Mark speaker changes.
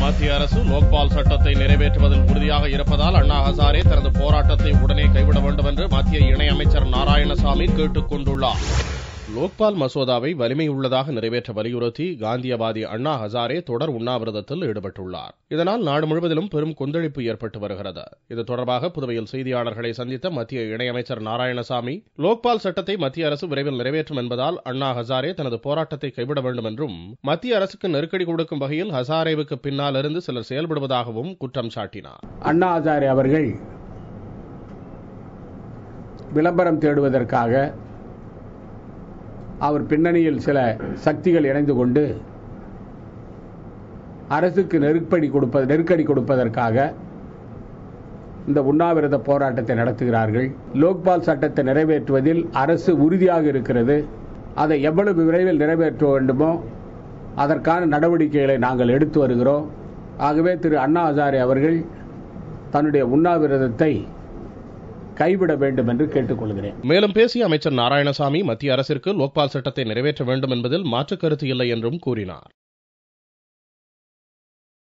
Speaker 1: மத்திய அரசு லோக்பால் சட்டத்தை நிறைவேற்றுவதில் உறுதியாக இருப்பதால் அண்ணா ஹசாரே தனது போராட்டத்தை உடனே கைவிட வேண்டும் என்று மத்திய இணையமைச்சர் நாராயணசாமி கேட்டுக் கொண்டுள்ளார் லோக்பால் மசோதாவை வலிமையுள்ளதாக நிறைவேற்ற வலியுறுத்தி காந்தியவாதி அண்ணா ஹசாரே தொடர் உண்ணாவிரதத்தில் ஈடுபட்டுள்ளார் இதனால் நாடு முழுவதிலும் பெரும் கொந்தளிப்பு ஏற்பட்டு வருகிறது இது தொடர்பாக புதுவையில் செய்தியாளர்களை சந்தித்த மத்திய இணையமைச்சர் நாராயணசாமி லோக்பால் சட்டத்தை மத்திய அரசு விரைவில் நிறைவேற்றும் என்பதால் அண்ணா ஹசாரே தனது போராட்டத்தை கைவிட வேண்டும் என்றும் மத்திய அரசுக்கு நெருக்கடி கொடுக்கும் வகையில் ஹசாரேவுக்கு பின்னால் இருந்து சிலர் செயல்படுவதாகவும் குற்றம் சாட்டினார்
Speaker 2: அண்ணா ஹசாரே அவர்கள் விளம்பரம் தேடுவதற்காக அவர் பின்னணியில் சில சக்திகள் இணைந்து கொண்டு அரசுக்கு நெருக்கடி கொடுப்பது நெருக்கடி கொடுப்பதற்காக இந்த உண்ணாவிரத போராட்டத்தை நடத்துகிறார்கள் லோக்பால் சட்டத்தை நிறைவேற்றுவதில் அரசு உறுதியாக இருக்கிறது அதை எவ்வளவு விரைவில் நிறைவேற்ற வேண்டுமோ அதற்கான நடவடிக்கைகளை நாங்கள் எடுத்து வருகிறோம் ஆகவே திரு அண்ணா ஹசாரே அவர்கள் தன்னுடைய உண்ணாவிரதத்தை கைவிட வேண்டும் என்று கேட்டுக்கொள்கிறேன்
Speaker 1: மேலும் பேசிய அமைச்சர் நாராயணசாமி மத்திய அரசிற்கு லோக்பால் சட்டத்தை நிறைவேற்ற வேண்டும் என்பதில் மாற்றுக் கருத்து இல்லை என்றும் கூறினார்